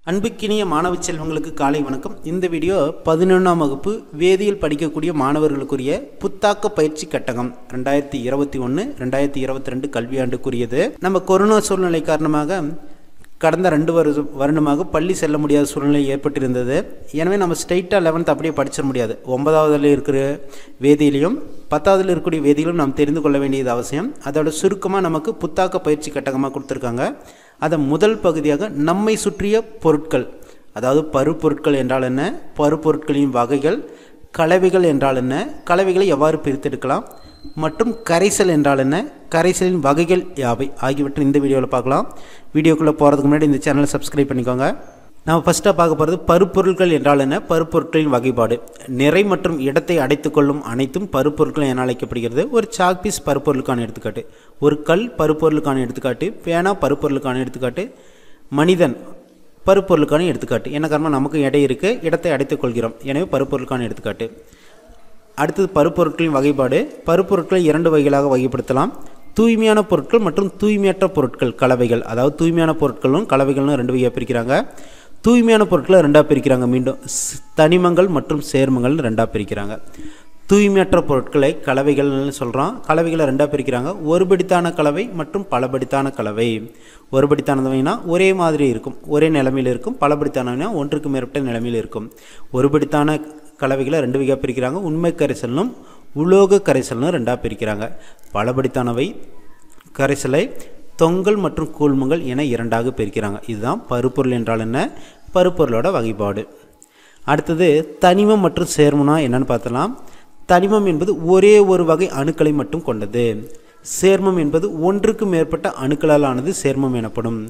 அன்புக்கினிய மாணவ செல்வங்களுக்கு காலை வணக்கம் இந்த வீடியோ பதினொன்றாம் வகுப்பு வேதியியல் படிக்கக்கூடிய மாணவர்களுக்குரிய புத்தாக்க பயிற்சி கட்டகம் ரெண்டாயிரத்தி இருபத்தி ஒன்று ரெண்டாயிரத்தி இருபத்தி ரெண்டு கல்வியாண்டுக்குரியது நம்ம கொரோனா சூழ்நிலை காரணமாக கடந்த ரெண்டு வருஷ வருடமாக பள்ளி செல்ல முடியாத சூழ்நிலை ஏற்பட்டிருந்தது எனவே நம்ம ஸ்ட்ரைட்டாக லெவன்த் அப்படியே படிச்சிட முடியாது ஒன்பதாவதுல இருக்கிற வேதியிலையும் பத்தாவதுல இருக்கக்கூடிய வேதியிலும் நாம் தெரிந்து கொள்ள வேண்டியது அவசியம் அதோட சுருக்கமாக நமக்கு புத்தாக்க பயிற்சி கட்டகமாக கொடுத்துருக்காங்க அதை முதல் பகுதியாக நம்மை சுற்றிய பொருட்கள் அதாவது பருப்பொருட்கள் என்றால் என்ன பருப்பொருட்களின் வகைகள் கலவைகள் என்றால் என்ன கலவைகளை எவ்வாறு பிரித்தெடுக்கலாம் மற்றும் கரைசல் என்றால் என்ன கரைசலின் வகைகள் யாவை ஆகியவற்றை இந்த வீடியோவில் பார்க்கலாம் வீடியோக்குள்ளே போகிறதுக்கு முன்னாடி இந்த சேனலை சப்ஸ்கிரைப் பண்ணிக்கோங்க நம்ம ஃபஸ்ட்டாக பார்க்க போகிறது பருப்பொருட்கள் என்றால் என்ன பருப்பொருட்களின் வகைப்பாடு நிறை மற்றும் இடத்தை அடைத்துக்கொள்ளும் அனைத்தும் பருப்பொருட்கள் என அழைக்கப்படுகிறது ஒரு சாக் பீஸ் பருப்பொருளுக்கான எடுத்துக்காட்டு ஒரு கல் பருப்பொருளுக்கான எடுத்துக்காட்டு பேனா பருப்பொருளுக்கான எடுத்துக்காட்டு மனிதன் பருப்பொருளுக்கான எடுத்துக்காட்டு என்ன காரணம் நமக்கு எடை இருக்குது இடத்தை அடைத்துக் கொள்கிறோம் எனவே பருப்பொருளுக்கான எடுத்துக்காட்டு அடுத்தது பருப்பொருட்களின் வகைப்பாடு பருப்பொருட்களை இரண்டு வகைகளாக வகைப்படுத்தலாம் தூய்மையான பொருட்கள் மற்றும் தூய்மையற்ற பொருட்கள் கலவைகள் அதாவது தூய்மையான பொருட்களும் கலவைகள்னு ரெண்டு வகையாக பிரிக்கிறாங்க தூய்மையான பொருட்களை ரெண்டாக பிரிக்கிறாங்க மீண்டும் ஸ்- தனிமங்கள் மற்றும் சேர்மங்கள்னு ரெண்டாக பிரிக்கிறாங்க தூய்மையற்ற பொருட்களை கலவைகள்னு சொல்கிறோம் கலவைகளை ரெண்டாக பிரிக்கிறாங்க ஒருபடித்தான கலவை மற்றும் பலபடித்தான கலவை ஒருபடித்தானவைனா ஒரே மாதிரி இருக்கும் ஒரே நிலைமையில் இருக்கும் பலபடித்தானவைனா ஒன்றுக்கு மேற்பட்ட நிலைமையில் இருக்கும் ஒருபடித்தான கலவைகளை ரெண்டு வகையாக பிரிக்கிறாங்க உண்மை கரைசல்னும் உலோக கரைசல்னு ரெண்டாக பிரிக்கிறாங்க பலபடித்தானவை கரைசலை தொங்கல் மற்றும் கூழ்மங்கள் என இரண்டாக பிரிக்கிறாங்க இதுதான் பருப்பொருள் என்றால் என்ன பருப்பொருளோட வகைப்பாடு அடுத்தது தனிமம் மற்றும் சேர்மம்னா என்னன்னு பார்த்தலாம் தனிமம் என்பது ஒரே ஒரு வகை அணுக்களை மட்டும் கொண்டது சேர்மம் என்பது ஒன்றுக்கு மேற்பட்ட அணுக்களால் ஆனது சேர்மம் எனப்படும்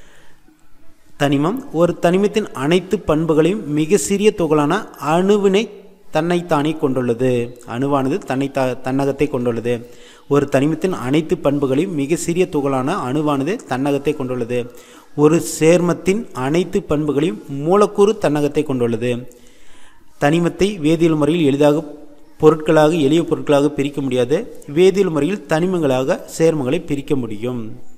தனிமம் ஒரு தனிமத்தின் அனைத்து பண்புகளையும் மிக சிறிய துகளான அணுவினை தன்னைத்தானே கொண்டுள்ளது அணுவானது தன்னை த தன்னகத்தை கொண்டுள்ளது ஒரு தனிமத்தின் அனைத்து பண்புகளையும் மிக சிறிய துகளான அணுவானது தன்னகத்தை கொண்டுள்ளது ஒரு சேர்மத்தின் அனைத்து பண்புகளையும் மூலக்கூறு தன்னகத்தை கொண்டுள்ளது தனிமத்தை வேதியியல் முறையில் எளிதாக பொருட்களாக எளிய பொருட்களாக பிரிக்க முடியாது வேதியியல் முறையில் தனிமங்களாக சேர்மங்களை பிரிக்க முடியும்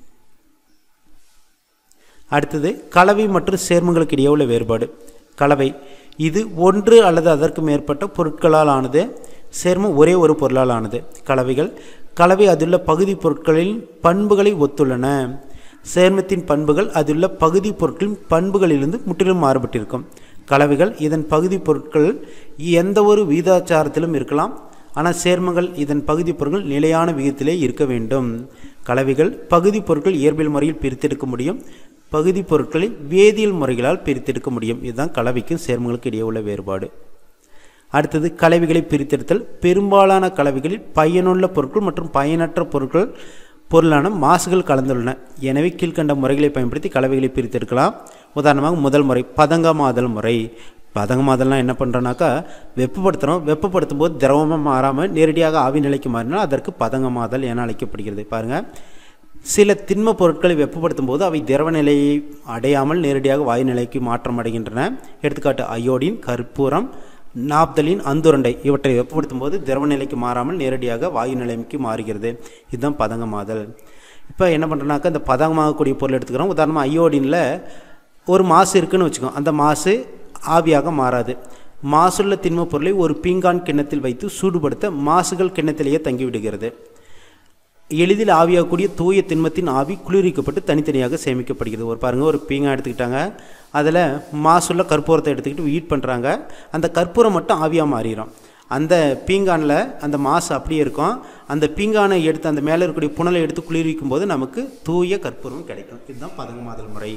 அடுத்தது கலவை மற்றும் சேர்மங்களுக்கு இடையே உள்ள வேறுபாடு கலவை இது ஒன்று அல்லது அதற்கு மேற்பட்ட பொருட்களால் ஆனது சேர்மம் ஒரே ஒரு பொருளால் ஆனது கலவைகள் கலவை அதிலுள்ள பகுதி பொருட்களின் பண்புகளை ஒத்துள்ளன சேர்மத்தின் பண்புகள் அதிலுள்ள பகுதி பொருட்களின் பண்புகளிலிருந்து முற்றிலும் மாறுபட்டிருக்கும் கலவைகள் இதன் பகுதி பொருட்கள் எந்த ஒரு வீதாச்சாரத்திலும் இருக்கலாம் ஆனால் சேர்மங்கள் இதன் பகுதி பொருட்கள் நிலையான விகிதத்திலே இருக்க வேண்டும் கலவைகள் பகுதி பொருட்கள் இயற்பியல் முறையில் பிரித்தெடுக்க முடியும் பகுதி பொருட்களை வேதியியல் முறைகளால் பிரித்தெடுக்க முடியும் இதுதான் கலவைக்கும் சேர்மங்களுக்கு இடையே உள்ள வேறுபாடு அடுத்தது கலவைகளை பிரித்தெடுத்தல் பெரும்பாலான கலவைகளில் பயனுள்ள பொருட்கள் மற்றும் பயனற்ற பொருட்கள் பொருளான மாசுகள் கலந்துள்ளன எனவே கீழ்க்கண்ட முறைகளை பயன்படுத்தி கலவைகளை பிரித்தெடுக்கலாம் உதாரணமாக முதல் முறை பதங்கமாதல் முறை பதங்கமாதல்னால் என்ன பண்ணுறோன்னாக்கா வெப்பப்படுத்துகிறோம் வெப்பப்படுத்தும் போது திரவமாக மாறாமல் நேரடியாக ஆவி நிலைக்கு மாறினால் அதற்கு பதங்கமாதல் என அழைக்கப்படுகிறது பாருங்கள் சில திண்ம பொருட்களை வெப்பப்படுத்தும் போது அவை திரவ நிலையை அடையாமல் நேரடியாக வாயு நிலைக்கு மாற்றம் அடைகின்றன எடுத்துக்காட்டு அயோடின் கற்பூரம் நாப்தலின் அந்துரண்டை இவற்றை வெப்பப்படுத்தும் போது திரவ நிலைக்கு மாறாமல் நேரடியாக வாயு நிலைக்கு மாறுகிறது இதுதான் பதங்கமாதல் இப்போ என்ன பண்ணுறோன்னாக்கா இந்த பதங்கமாகக்கூடிய பொருள் எடுத்துக்கிறோம் உதாரணமாக அயோடினில் ஒரு மாசு இருக்குன்னு வச்சுக்கோங்க அந்த மாசு ஆவியாக மாறாது மாசுள்ள திண்ம பொருளை ஒரு பீங்கான் கிண்ணத்தில் வைத்து சூடுபடுத்த மாசுகள் கிண்ணத்திலேயே தங்கிவிடுகிறது எளிதில் ஆவியாகக்கூடிய தூய திண்மத்தின் ஆவி குளிர்விக்கப்பட்டு தனித்தனியாக சேமிக்கப்படுகிறது ஒரு பாருங்கள் ஒரு பீங்கா எடுத்துக்கிட்டாங்க அதில் மாசுள்ள கற்பூரத்தை எடுத்துக்கிட்டு ஹீட் பண்ணுறாங்க அந்த கற்பூரம் மட்டும் ஆவியாக மாறிடும் அந்த பீங்கானில் அந்த மாசு அப்படியே இருக்கும் அந்த பீங்கானை எடுத்து அந்த மேலே இருக்கக்கூடிய புனலை எடுத்து குளிர்விக்கும் போது நமக்கு தூய கற்பூரம் கிடைக்கும் இதுதான் பதங்கமாதல் முறை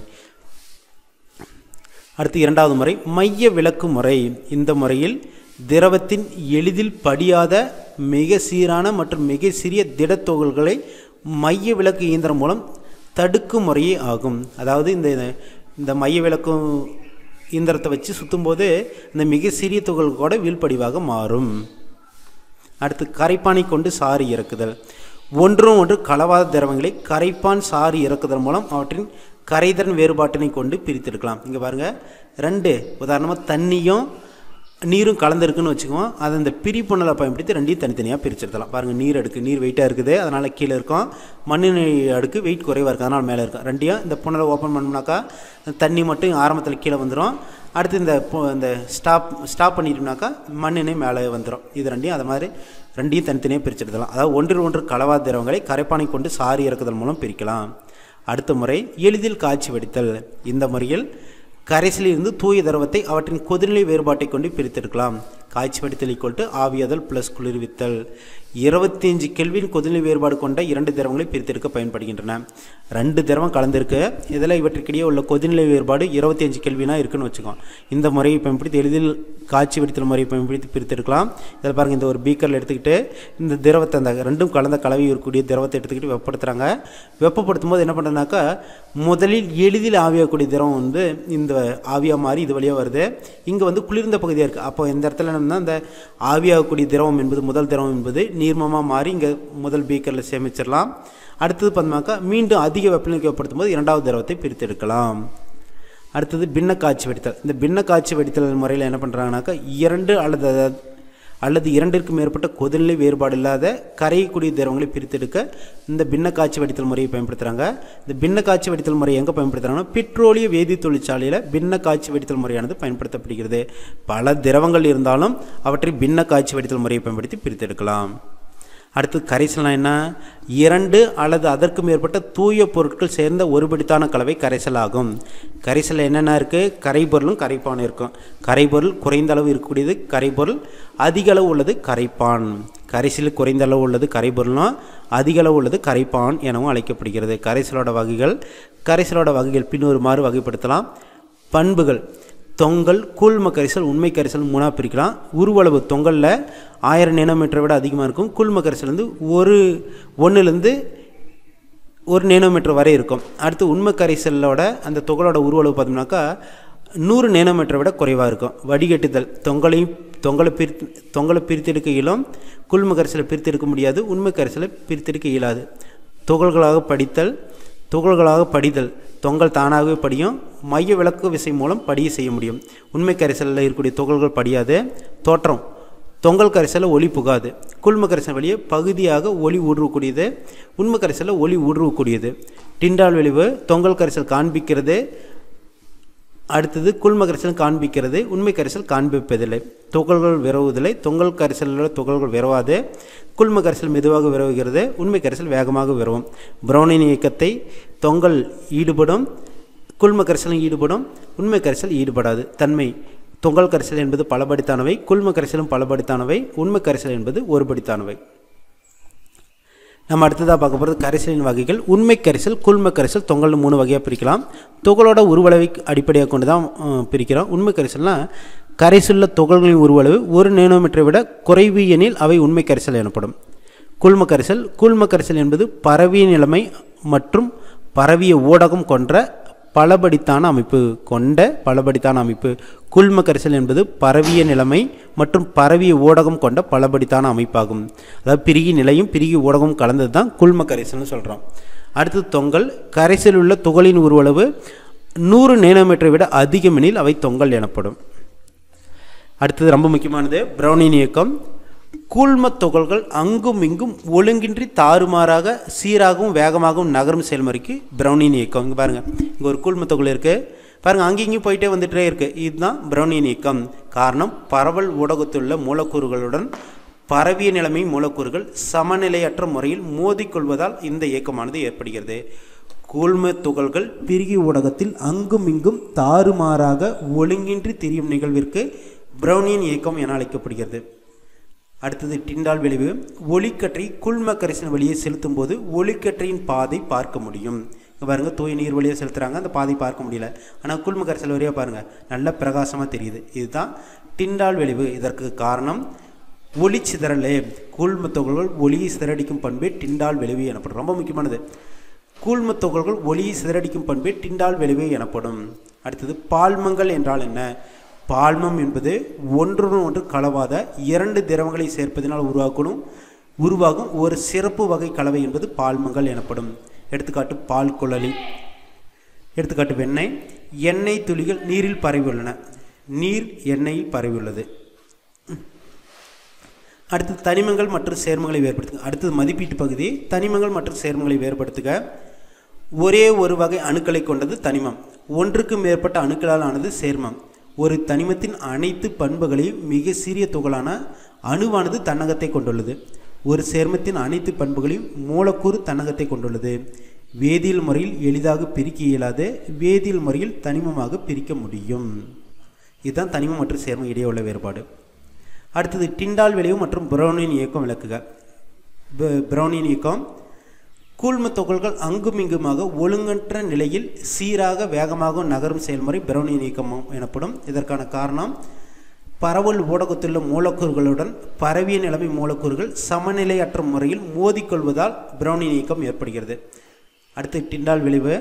அடுத்து இரண்டாவது முறை மைய விளக்கு முறை இந்த முறையில் திரவத்தின் எளிதில் படியாத மிக சீரான மற்றும் மிக சிறிய திடத்துகள்களை மைய விளக்கு இயந்திரம் மூலம் தடுக்கும் முறையே ஆகும் அதாவது இந்த இந்த மைய விளக்கு இயந்திரத்தை வச்சு சுற்றும்போது இந்த மிக சிறிய துகள் கூட வீழ்படிவாக மாறும் அடுத்து கரைப்பானை கொண்டு சாறு இறக்குதல் ஒன்றும் ஒன்று கலவாத திரவங்களை கரைப்பான் சாறு இறக்குதல் மூலம் அவற்றின் கரைதிறன் வேறுபாட்டினை கொண்டு பிரித்தெடுக்கலாம் இங்கே பாருங்கள் ரெண்டு உதாரணமாக தண்ணியும் நீரும் கலந்துருக்குன்னு வச்சுக்குவோம் அதை இந்த பிரிப்புணலை பயன்படுத்தி ரெண்டையும் தனித்தனியாக பிரிச்செடுத்தலாம் பாருங்கள் நீர் அடுக்கு நீர் வெயிட்டாக இருக்குது அதனால் கீழே இருக்கும் மண்ணின் அடுக்கு வெயிட் குறைவாக இருக்குது அதனால் மேலே இருக்கும் ரெண்டையும் இந்த புனலை ஓப்பன் பண்ணோம்னாக்கா தண்ணி மட்டும் ஆரம்பத்தில் கீழே வந்துடும் அடுத்து இந்த இந்த ஸ்டாப் ஸ்டாப் பண்ணிட்டோம்னாக்கா மண்ணினை மேலே வந்துடும் இது ரெண்டையும் அது மாதிரி ரெண்டையும் தனித்தனியாக பிரிச்செடுக்கலாம் அதாவது ஒன்றில் ஒன்று கலவா திரவங்களை கரைப்பானை கொண்டு சாரி இறக்குதல் மூலம் பிரிக்கலாம் அடுத்த முறை எளிதில் காய்ச்சி வடித்தல் இந்த முறையில் கரைசலிருந்து தூய திரவத்தை அவற்றின் கொதிநிலை வேறுபாட்டை கொண்டு பிரித்தெடுக்கலாம் காய்ச்சி வடித்தல் ஈக்குவல் டு ஆவியாதல் ப்ளஸ் குளிர்வித்தல் இருபத்தஞ்சு கெல்வின் கொதிநிலை வேறுபாடு கொண்ட இரண்டு திரவங்களை பிரித்தெடுக்க பயன்படுகின்றன ரெண்டு திரவம் கலந்திருக்கு இதில் இவற்றுக்கிடையே உள்ள கொதிநிலை வேறுபாடு இருபத்தஞ்சு கெல்வினாக இருக்குன்னு வச்சுக்கோம் இந்த முறையை பயன்படுத்தி எளிதில் காய்ச்சி வடித்தல் முறையை பயன்படுத்தி பிரித்தெடுக்கலாம் இதில் பாருங்கள் இந்த ஒரு பீக்கரில் எடுத்துக்கிட்டு இந்த திரவத்தை அந்த ரெண்டும் கலந்த கலவை இருக்கக்கூடிய திரவத்தை எடுத்துக்கிட்டு வெப்பப்படுத்துகிறாங்க வெப்பப்படுத்தும் போது என்ன பண்ணுறதுனாக்கா முதலில் எளிதில் ஆவியாகக்கூடிய திரவம் வந்து இந்த ஆவியாக மாறி இது வழியாக வருது இங்கே வந்து குளிர்ந்த பகுதியாக இருக்குது அப்போ இந்த இடத்துல என்னன்னா இந்த ஆவியாகக்கூடிய திரவம் என்பது முதல் திரவம் என்பது நீர்மமாக மாறி இங்கே முதல் பீக்கரில் சேமிச்சிடலாம் அடுத்தது பார்த்தோம்னாக்கா மீண்டும் அதிக வெப்பநிலைக்கு வெப்பப்படுத்தும் போது இரண்டாவது திரவத்தை பிரித்தெடுக்கலாம் அடுத்தது பின்ன காட்சி வெடித்தல் இந்த பின்ன காட்சி வெடித்தல் முறையில் என்ன பண்ணுறாங்கனாக்கா இரண்டு அல்லது அல்லது இரண்டிற்கு மேற்பட்ட கொதிநிலை வேறுபாடு இல்லாத கரையக்கூடிய திரவங்களை பிரித்தெடுக்க இந்த பின்ன காட்சி வடித்தல் முறையை பயன்படுத்துகிறாங்க இந்த பின்ன காட்சி வடித்தல் முறை எங்கே பயன்படுத்துகிறாங்கன்னா பெட்ரோலிய வேதி தொழிற்சாலையில் பின்ன காட்சி வடித்தல் முறையானது பயன்படுத்தப்படுகிறது பல திரவங்கள் இருந்தாலும் அவற்றை பின்ன காட்சி வடித்தல் முறையை பயன்படுத்தி பிரித்தெடுக்கலாம் அடுத்து கரைசல்னா என்ன இரண்டு அல்லது அதற்கு மேற்பட்ட தூய பொருட்கள் சேர்ந்த ஒருபடித்தான கலவை கரைசல் ஆகும் கரைசல் என்னென்ன இருக்குது கரைபொருளும் கரைப்பான் இருக்கும் கரைபொருள் குறைந்த அளவு இருக்கக்கூடியது கரைபொருள் அதிக அளவு உள்ளது கரைப்பான் கரைசல் குறைந்த அளவு உள்ளது கரைபொருளும் அதிக அளவு உள்ளது கரைப்பான் எனவும் அழைக்கப்படுகிறது கரைசலோட வகைகள் கரைசலோட வகைகள் பின்வருமாறு வகைப்படுத்தலாம் பண்புகள் தொங்கல் கூழ்ம கரிசல் உண்மை கரிசல் மூணாக பிரிக்கலாம் உருவளவு தொங்கலில் ஆயிரம் நேனோமீட்டரை விட அதிகமாக இருக்கும் கூழ்ம கரிசல் வந்து ஒரு ஒன்றுலேருந்து ஒரு நேனோமீட்டர் வரை இருக்கும் அடுத்து உண்மை கரைசலோட அந்த துகளோட உருவளவு பார்த்தோம்னாக்கா நூறு நேனோமீட்டரை விட குறைவாக இருக்கும் வடிகட்டுதல் தொங்கலையும் தொங்கலை பிரித்து தொங்கலை பிரித்தெடுக்க இயலும் குள்ம கரைசலை பிரித்தெடுக்க முடியாது உண்மை கரைசலை பிரித்தெடுக்க இயலாது துகள்களாக படித்தல் துகள்களாக படிதல் தொங்கல் தானாகவே படியும் மைய விளக்கு விசை மூலம் படிய செய்ய முடியும் உண்மை கரைசலில் இருக்கக்கூடிய துகள்கள் படியாது தோற்றம் தொங்கல் கரைசலில் ஒளி புகாது குள்ம கரைசல் வழியே பகுதியாக ஒளி ஊடுருவக்கூடியது உண்மை கரைசலில் ஒளி ஊடுருவக்கூடியது டிண்டால் விளைவு தொங்கல் கரைசல் காண்பிக்கிறது அடுத்தது குள்ம கரைசல் காண்பிக்கிறது உண்மை கரைசல் காண்பிப்பதில்லை துகள்கள் விரவுவதில்லை தொங்கல் கரைசலில் துகள்கள் விரவாது குள்ம கரைசல் மெதுவாக விரவுகிறது உண்மை கரைசல் வேகமாக விரவும் பிரௌனின் இயக்கத்தை தொங்கல் ஈடுபடும் குள்ம கரைசலும் ஈடுபடும் உண்மை கரைசல் ஈடுபடாது தன்மை தொங்கல் கரைசல் என்பது பலபடித்தானவை குள்ம கரைசலும் பலபடித்தானவை உண்மை கரைசல் என்பது ஒருபடித்தானவை நம்ம அடுத்ததாக பார்க்க போகிறது கரைசலின் வகைகள் உண்மை கரைசல் குள்ம கரைசல் தொங்கல் மூணு வகையாக பிரிக்கலாம் துகளோட உருவளவை அடிப்படையாக கொண்டு தான் பிரிக்கிறோம் உண்மை கரைசல்னால் கரைசலுள்ள துகள்களின் உருவளவு ஒரு நேனோமீட்டரை விட குறைவு எனில் அவை உண்மை கரைசல் எனப்படும் குள்ம கரைசல் குள்ம கரைசல் என்பது பரவிய நிலைமை மற்றும் பரவிய ஊடகம் கொன்ற பலபடித்தான அமைப்பு கொண்ட பலபடித்தான அமைப்பு குள்ம கரைசல் என்பது பரவிய நிலைமை மற்றும் பரவிய ஊடகம் கொண்ட பலபடித்தான அமைப்பாகும் அதாவது பிரிகி நிலையும் பிரிகி ஊடகம் கலந்தது தான் குள்ம கரைசல்னு சொல்கிறோம் அடுத்து தொங்கல் கரைசல் உள்ள துகளின் உருவளவு நூறு நேனோமீட்டரை விட அதிகமெனில் அவை தொங்கல் எனப்படும் அடுத்தது ரொம்ப முக்கியமானது பிரௌனின் இயக்கம் கூழ்மத் துகள்கள் அங்கும் இங்கும் ஒழுங்கின்றி தாறுமாறாக சீராகவும் வேகமாகவும் நகரும் செயல்முறைக்கு பிரௌனின் இயக்கம் இங்கே பாருங்கள் இங்கே ஒரு கூழ்மத் துகள் இருக்குது பாருங்கள் அங்கேயும் இங்கேயும் போயிட்டே வந்துகிட்டே இருக்குது இதுதான் பிரௌனின் இயக்கம் காரணம் பரவல் ஊடகத்துள்ள மூலக்கூறுகளுடன் பரவிய நிலைமை மூலக்கூறுகள் சமநிலையற்ற முறையில் மோதிக்கொள்வதால் இந்த இயக்கமானது ஏற்படுகிறது கூழ்ம துகள்கள் பிரிகி ஊடகத்தில் அங்கும் இங்கும் தாறுமாறாக ஒழுங்கின்றி திரியும் நிகழ்விற்கு பிரௌனியன் இயக்கம் என அழைக்கப்படுகிறது அடுத்தது டிண்டால் விளைவு ஒளிக்கற்றை குள்ம கரைசல் வழியே செலுத்தும் போது ஒளிக்கற்றையின் பாதை பார்க்க முடியும் இங்கே பாருங்கள் தூய நீர் வழியாக செலுத்துகிறாங்க அந்த பாதை பார்க்க முடியல ஆனால் குள்ம கரைசல் வழியாக பாருங்கள் நல்ல பிரகாசமாக தெரியுது இதுதான் டிண்டால் விளைவு இதற்கு காரணம் ஒளி சிதறலே கூழ்ம துகள்கள் ஒளியை சிதறடிக்கும் பண்பே டிண்டால் விளைவு எனப்படும் ரொம்ப முக்கியமானது கூழ்ம துகள்கள் ஒளியை சிதறடிக்கும் பண்பே டிண்டால் விளைவு எனப்படும் அடுத்தது பால்மங்கள் என்றால் என்ன பால்மம் என்பது ஒன்றுடன் ஒன்று கலவாத இரண்டு திரவங்களை சேர்ப்பதனால் உருவாக்கணும் உருவாகும் ஒரு சிறப்பு வகை கலவை என்பது பால்மங்கள் எனப்படும் எடுத்துக்காட்டு பால் குழலி எடுத்துக்காட்டு வெண்ணெய் எண்ணெய் துளிகள் நீரில் பரவியுள்ளன நீர் எண்ணெயில் பரவியுள்ளது அடுத்து தனிமங்கள் மற்றும் சேர்மங்களை வேறுபடுத்துக அடுத்தது மதிப்பீட்டு பகுதி தனிமங்கள் மற்றும் சேர்மங்களை வேறுபடுத்துக ஒரே ஒரு வகை அணுக்களை கொண்டது தனிமம் ஒன்றுக்கு மேற்பட்ட அணுக்களால் ஆனது சேர்மம் ஒரு தனிமத்தின் அனைத்து பண்புகளையும் மிக சிறிய துகளான அணுவானது தன்னகத்தை கொண்டுள்ளது ஒரு சேர்மத்தின் அனைத்து பண்புகளையும் மூலக்கூறு தன்னகத்தை கொண்டுள்ளது வேதியியல் முறையில் எளிதாக பிரிக்க இயலாத வேதியியல் முறையில் தனிமமாக பிரிக்க முடியும் இதுதான் தனிமம் மற்றும் சேர்மம் இடையே உள்ள வேறுபாடு அடுத்தது டிண்டால் விளைவு மற்றும் பிரௌனின் இயக்கம் விளக்குக பிரௌனின் இயக்கம் கூழ்ம துகள்கள் அங்கும் இங்குமாக ஒழுங்கற்ற நிலையில் சீராக வேகமாக நகரும் செயல்முறை பிரௌனின் இயக்கம் எனப்படும் இதற்கான காரணம் பரவல் ஊடகத்துள்ள மூலக்கூறுகளுடன் பரவிய நிலைமை மூலக்கூறுகள் சமநிலையற்ற முறையில் மோதிக்கொள்வதால் பிரௌனின் இயக்கம் ஏற்படுகிறது அடுத்து டிண்டால் விளைவு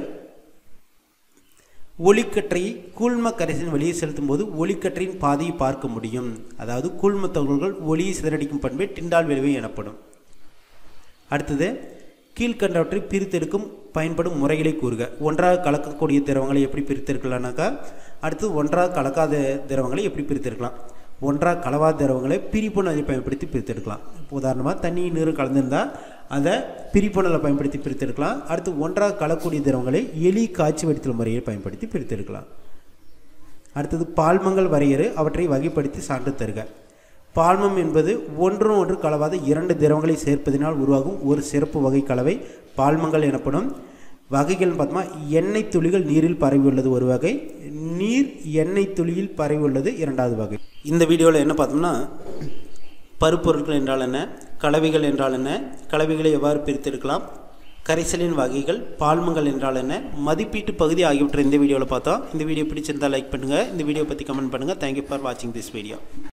ஒளிக்கற்றையை கூழ்ம கரைசலின் வழியை செலுத்தும் போது ஒளிக்கற்றையின் பாதையை பார்க்க முடியும் அதாவது கூழ்ம துகள்கள் ஒளியை சிதறடிக்கும் பண்பே டிண்டால் விளைவு எனப்படும் அடுத்தது கீழ்கண்டவற்றை பிரித்தெடுக்கும் பயன்படும் முறைகளை கூறுக ஒன்றாக கலக்கக்கூடிய திரவங்களை எப்படி பிரித்தெடுக்கலாம்னாக்கா அடுத்து ஒன்றாக கலக்காத திரவங்களை எப்படி பிரித்தெடுக்கலாம் ஒன்றாக கலவாத திரவங்களை பிரிப்புணலை பயன்படுத்தி பிரித்தெடுக்கலாம் உதாரணமாக தண்ணி நீரும் கலந்துருந்தால் அதை பிரிப்புணலை பயன்படுத்தி பிரித்தெடுக்கலாம் அடுத்து ஒன்றாக கலக்கூடிய திரவங்களை எலி காய்ச்சி வடித்தல் முறையை பயன்படுத்தி பிரித்தெடுக்கலாம் அடுத்தது பால்மங்கள் வரையறு அவற்றை வகைப்படுத்தி சான்று தருக பால்மம் என்பது ஒன்றும் ஒன்று கலவாத இரண்டு திரவங்களை சேர்ப்பதனால் உருவாகும் ஒரு சிறப்பு வகை கலவை பால்மங்கள் எனப்படும் வகைகள் பார்த்தோமா எண்ணெய் துளிகள் நீரில் பரவியுள்ளது ஒரு வகை நீர் எண்ணெய் துளியில் பரவியுள்ளது இரண்டாவது வகை இந்த வீடியோவில் என்ன பார்த்தோம்னா பருப்பொருட்கள் என்றால் என்ன கலவைகள் என்றால் என்ன கலவைகளை எவ்வாறு பிரித்தெடுக்கலாம் கரைசலின் வகைகள் பால்மங்கள் என்றால் என்ன மதிப்பீட்டு பகுதி ஆகியவற்றை இந்த வீடியோவில் பார்த்தோம் இந்த வீடியோ பிடிச்சிருந்தால் லைக் பண்ணுங்கள் இந்த வீடியோ பற்றி கமெண்ட் பண்ணுங்கள் தேங்க்யூ ஃபார் வாட்சிங் திஸ் வீடியோ